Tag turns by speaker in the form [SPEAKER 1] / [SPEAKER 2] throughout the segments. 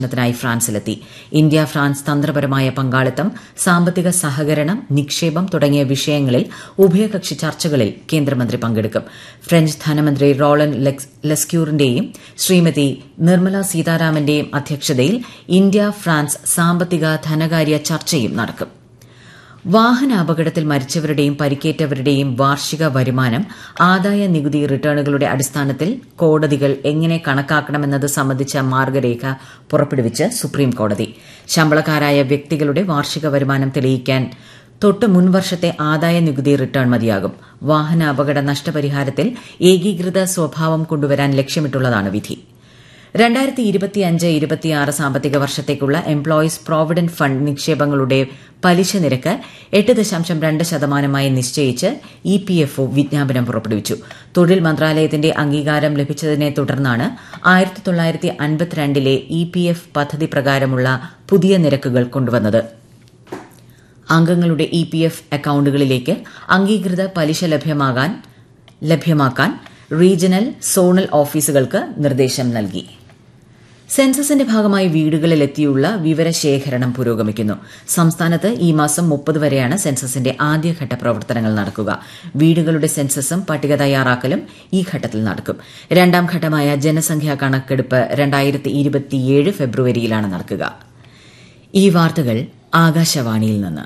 [SPEAKER 1] ത്തിനായി ഫ്രാൻസിലെത്തി India France തന്ത്രപരമായ പങ്കാളിത്തം സാമ്പത്തിക സഹകരണം നിക്ഷേപം തുടങ്ങിയ വിഷയങ്ങളിൽ ഉഭയകക്ഷി ചർച്ചകളിൽ കേന്ദ്രമന്ത്രി പങ്കെടുക്കും ഫ്രഞ്ച് ധനമന്ത്രി റോളൻ ലെസ്ക്യൂറിന്റെയും ശ്രീമതി നിർമ്മല സീതാരാമന്റെയും അധ്യക്ഷതയിൽ ഇന്ത്യ ഫ്രാൻസ് സാമ്പത്തിക ധനകാര്യ ചർച്ചയും നടക്കും വാഹനാപകടത്തിൽ മരിച്ചവരുടെയും പരിക്കേറ്റവരുടെയും വാർഷിക വരുമാനം ആദായ നികുതി റിട്ടേണുകളുടെ അടിസ്ഥാനത്തിൽ കോടതികൾ എങ്ങനെ കണക്കാക്കണമെന്നത് സംബന്ധിച്ച മാർഗരേഖ പുറപ്പെടുവിച്ച് സുപ്രീംകോടതി ശമ്പളക്കാരായ വ്യക്തികളുടെ വാർഷിക വരുമാനം തെളിയിക്കാൻ തൊട്ട് മുൻവർഷത്തെ ആദായ നികുതി റിട്ടേൺ മതിയാകും വാഹന അപകട നഷ്ടപരിഹാരത്തിൽ ഏകീകൃത സ്വഭാവം കൊണ്ടുവരാൻ ലക്ഷ്യമിട്ടുള്ളതാണ് വിധി രണ്ടായിരത്തി ഇരുപത്തിയഞ്ച് ഇരുപത്തിയാറ് സാമ്പത്തിക വർഷത്തേക്കുള്ള എംപ്ലോയീസ് പ്രോവിഡന്റ് ഫണ്ട് നിക്ഷേപങ്ങളുടെ പലിശ നിരക്ക് എട്ട് ദശാംശം രണ്ട് ശതമാനമായി നിശ്ചയിച്ച് ഇ പി എഫ് ഒ വിജ്ഞാപനം പുറപ്പെടുവിച്ചു തൊഴിൽ മന്ത്രാലയത്തിന്റെ അംഗീകാരം ലഭിച്ചതിനെ തുടർന്നാണ് ആയിരത്തി തൊള്ളായിരത്തി അൻപത്തിരണ്ടിലെ ഇ പി എഫ് പദ്ധതി പ്രകാരമുള്ള പുതിയ നിരക്കുകൾ കൊണ്ടുവന്നത് അംഗങ്ങളുടെ ഇ പി എഫ് അക്കൌണ്ടുകളിലേക്ക് അംഗീകൃത പലിശ ലഭ്യമാക്കാൻ റീജിയണൽ സോണൽ ഓഫീസുകൾക്ക് നിർദ്ദേശം നൽകി സെൻസസിന്റെ ഭാഗമായി വീടുകളിലെത്തിയുള്ള വിവരശേഖരണം പുരോഗമിക്കുന്നു സംസ്ഥാനത്ത് ഈ മാസം മുപ്പത് വരെയാണ് സെൻസസിന്റെ ആദ്യഘട്ട പ്രവർത്തനങ്ങൾ നടക്കുക വീടുകളുടെ സെൻസസും പട്ടിക തയ്യാറാക്കലും ഈ ഘട്ടത്തിൽ നടക്കും രണ്ടാം ഘട്ടമായ ജനസംഖ്യാ കണക്കെടുപ്പ് രണ്ടായിരത്തി ഫെബ്രുവരിയിലാണ് നടക്കുക ഈ വാർത്തകൾ ആകാശവാണിയിൽ നിന്ന്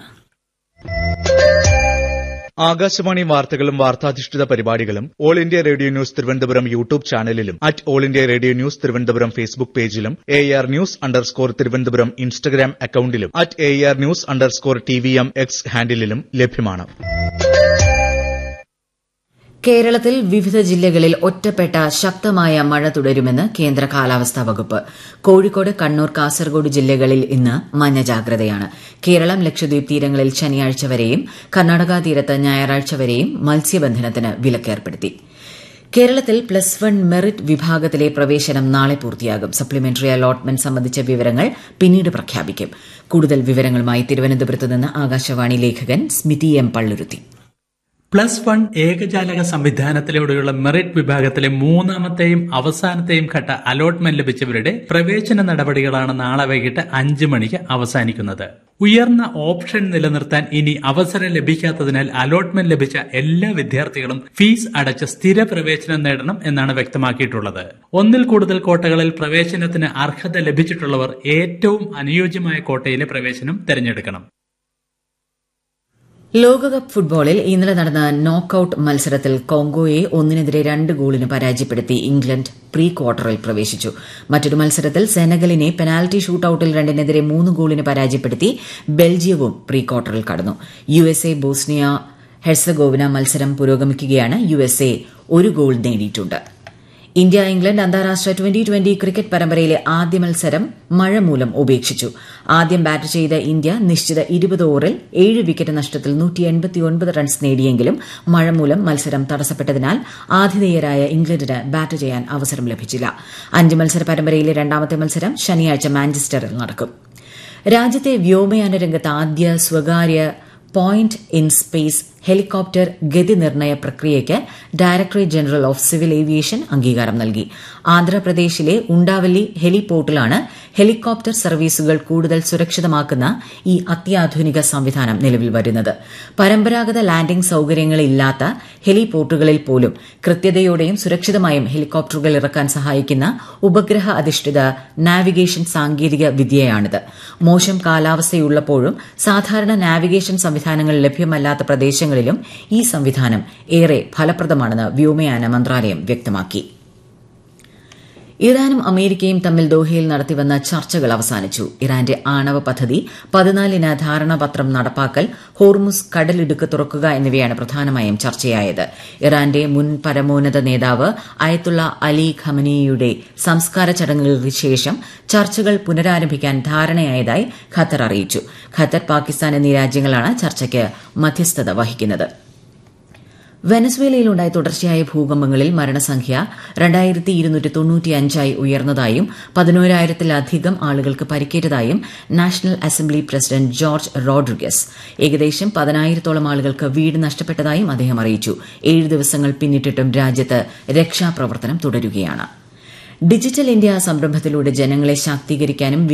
[SPEAKER 2] ആകാശവാണി വാർത്തകളും വാർത്താധിഷ്ഠിത പരിപാടികളും All India Radio news Thiruvananthapuram YouTube ചാനലിലും at All India Radio news Thiruvananthapuram Facebook പേജിലും A R news underscore Thiruvananthapuram Instagram അക്കൌണ്ടിലും at A R news underscore T V M X ഹാൻഡിലും ലഭ്യമാണ്
[SPEAKER 1] കേരളത്തിൽ വിവിധ ജില്ലകളിൽ ഒറ്റപ്പെട്ട ശക്തമായ മഴ തുടരുമെന്ന് കേന്ദ്ര കാലാവസ്ഥാ വകുപ്പ് കോഴിക്കോട് കണ്ണൂർ കാസർഗോഡ് ജില്ലകളിൽ ഇന്ന് മഞ്ഞ ജാഗ്രതയാണ് കേരളം ലക്ഷദ്വീപ് തീരങ്ങളിൽ ശനിയാഴ്ച വരെയും കർണാടക തീരത്ത് ഞായറാഴ്ച വരെയും മത്സ്യബന്ധനത്തിന് വിലക്കേർപ്പെടുത്തി കേരളത്തിൽ പ്ലസ് വൺ മെറിറ്റ് വിഭാഗത്തിലെ പ്രവേശനം നാളെ പൂർത്തിയാകും സപ്ലിമെന്ററി അലോട്ട്മെന്റ് സംബന്ധിച്ച വിവരങ്ങൾ പിന്നീട് പ്രഖ്യാപിക്കും കൂടുതൽ വിവരങ്ങളുമായി തിരുവനന്തപുരത്ത് നിന്ന് ആകാശവാണി ലേഖകൻ Smithi M Palluruthy
[SPEAKER 3] plus one ഏകജാലക സംവിധാനത്തിലൂടെയുള്ള മെറിറ്റ് വിഭാഗത്തിലെ മൂന്നാമത്തെയും അവസാനത്തെയും ഘട്ട അലോട്ട്മെന്റ് ലഭിച്ചവരുടെ പ്രവേശന നടപടികളാണ് നാളെ വൈകിട്ട് അഞ്ച് മണിക്ക് അവസാനിക്കുന്നത് ഉയർന്ന ഓപ്ഷൻ നിലനിർത്താൻ ഇനി അവസരം ലഭിക്കാത്തതിനാൽ അലോട്ട്മെന്റ് ലഭിച്ച എല്ലാ വിദ്യാർത്ഥികളും ഫീസ് അടച്ച് സ്ഥിര പ്രവേശനം നേടണം എന്നാണ് വ്യക്തമാക്കിയിട്ടുള്ളത് ഒന്നിൽ കൂടുതൽ കോട്ടകളിൽ പ്രവേശനത്തിന് അർഹത ലഭിച്ചിട്ടുള്ളവർ ഏറ്റവും അനുയോജ്യമായ കോട്ടയിലെ പ്രവേശനം തിരഞ്ഞെടുക്കണം
[SPEAKER 1] ലോകകപ്പ് ഫുട്ബോളിൽ ഇന്നലെ നടന്ന നോക്കൌട്ട് മത്സരത്തിൽ കോങ്കോയെ ഒന്നിനെതിരെ രണ്ട് ഗോളിന് പരാജയപ്പെടുത്തി ഇംഗ്ലണ്ട് പ്രീ ക്വാർട്ടറിൽ പ്രവേശിച്ചു മറ്റൊരു മത്സരത്തിൽ സെനഗലിനെ പെനാൽറ്റി ഷൂട്ടൌട്ടിൽ രണ്ടിനെതിരെ മൂന്ന് ഗോളിന് പരാജയപ്പെടുത്തി ബെൽജിയവും പ്രീ ക്വാർട്ടറിൽ കടന്നു യുഎസ്എ ബോസ്നിയ ഹെർസഗോവിന മത്സരം പുരോഗമിക്കുകയാണ് യുഎസ്എ ഒരു ഗോൾ നേടിയിട്ടുണ്ട് ഇന്ത്യ ഇംഗ്ലണ്ട് അന്താരാഷ്ട്ര ട്വന്റി ട്വന്റി ക്രിക്കറ്റ് പരമ്പരയിലെ ആദ്യ മത്സരം മഴ മൂലം ഉപേക്ഷിച്ചു ആദ്യം ബാറ്റ് ചെയ്ത ഇന്ത്യ നിശ്ചിത ഇരുപത് ഓവറിൽ ഏഴ് വിക്കറ്റ് നഷ്ടത്തിൽ റൺസ് നേടിയെങ്കിലും മഴ മൂലം മത്സരം തടസ്സപ്പെട്ടതിനാൽ ആതിഥേയരായ ഇംഗ്ലണ്ടിന് ബാറ്റ് ചെയ്യാൻ അവസരം ലഭിച്ചില്ല അഞ്ച് മത്സര പരമ്പരയിലെ രണ്ടാമത്തെ മത്സരം ശനിയാഴ്ച മാഞ്ചസ്റ്ററിൽ നടക്കും രാജ്യത്തെ വ്യോമയാന രംഗത്ത് ആദ്യ സ്വകാര്യ പോയിന്റ് ഇൻ സ്പേസ് ഹെലികോപ്റ്റർ ഗതി നിർണയ പ്രക്രിയയ്ക്ക് directorate general of civil aviation അംഗീകാരം നൽകി ആന്ധ്രാപ്രദേശിലെ ഉണ്ടാവല്ലി ഹെലിപോർട്ടിലാണ് ഹെലികോപ്റ്റർ സർവീസുകൾ കൂടുതൽ സുരക്ഷിതമാക്കുന്ന ഈ അത്യാധുനിക സംവിധാനം നിലവിൽ വരുന്നത് പരമ്പരാഗത ലാൻഡിംഗ് സൌകര്യങ്ങളില്ലാത്ത ഹെലിപോർട്ടുകളിൽ പോലും കൃത്യതയോടെയും സുരക്ഷിതമായും ഹെലികോപ്റ്ററുകൾ ഇറക്കാൻ സഹായിക്കുന്ന ഉപഗ്രഹ അധിഷ്ഠിത നാവിഗേഷൻ സാങ്കേതിക വിദ്യയാണിത് മോശം കാലാവസ്ഥയുള്ളപ്പോഴും സാധാരണ നാവിഗേഷൻ സംവിധാനങ്ങൾ ലഭ്യമല്ലാത്ത പ്രദേശങ്ങളിൽ ങ്ങളിലും ഈ സംവിധാനം ഏറെ ഫലപ്രദമാണെന്ന് വ്യോമയാന മന്ത്രാലയം വ്യക്തമാക്കി ഇറാനും അമേരിക്കയും തമ്മിൽ ദോഹയിൽ നടത്തിവന്ന ചർച്ചകൾ അവസാനിച്ചു ഇറാന്റെ ആണവ പദ്ധതി പതിനാലിന് ധാരണാപത്രം നടപ്പാക്കൽ ഹോർമുസ് കടലിടുക്ക് തുറക്കുക എന്നിവയാണ് പ്രധാനമായും ചർച്ചയായത് ഇറാന്റെ മുൻ പരമോന്നത നേതാവ് അയത്തുള്ള അലി ഖമനിയുടെ സംസ്കാര ചടങ്ങുകൾക്ക് ശേഷം ചർച്ചകൾ പുനരാരംഭിക്കാൻ ധാരണയായതായി ഖത്തർ അറിയിച്ചു ഖത്തർ പാകിസ്ഥാൻ എന്നീ രാജ്യങ്ങളാണ് ചർച്ചയ്ക്ക് മധ്യസ്ഥത വഹിക്കുന്നത് വെനസ്വേലയിലുണ്ടായ തുടർച്ചയായ ഭൂകമ്പങ്ങളിൽ മരണസംഖ്യ രണ്ടായിരത്തി ഇരുന്നൂറ്റി തൊണ്ണൂറ്റിയഞ്ചായി ഉയർന്നതായും പതിനോരായിരത്തിലധികം ആളുകൾക്ക് പരിക്കേറ്റതായും national assembly president George Rodriguez ഏകദേശം പതിനായിരത്തോളം ആളുകൾക്ക് വീട് നഷ്ടപ്പെട്ടതായും അദ്ദേഹം അറിയിച്ചു ഏഴ് ദിവസങ്ങൾ പിന്നിട്ടിട്ടും രാജ്യത്ത് രക്ഷാപ്രവർത്തനം തുടരുകയാണ് ഡിജിറ്റൽ ഇന്ത്യ സംരംഭത്തിലൂടെ ജനങ്ങളെ ശാക്തീകരിക്കാനും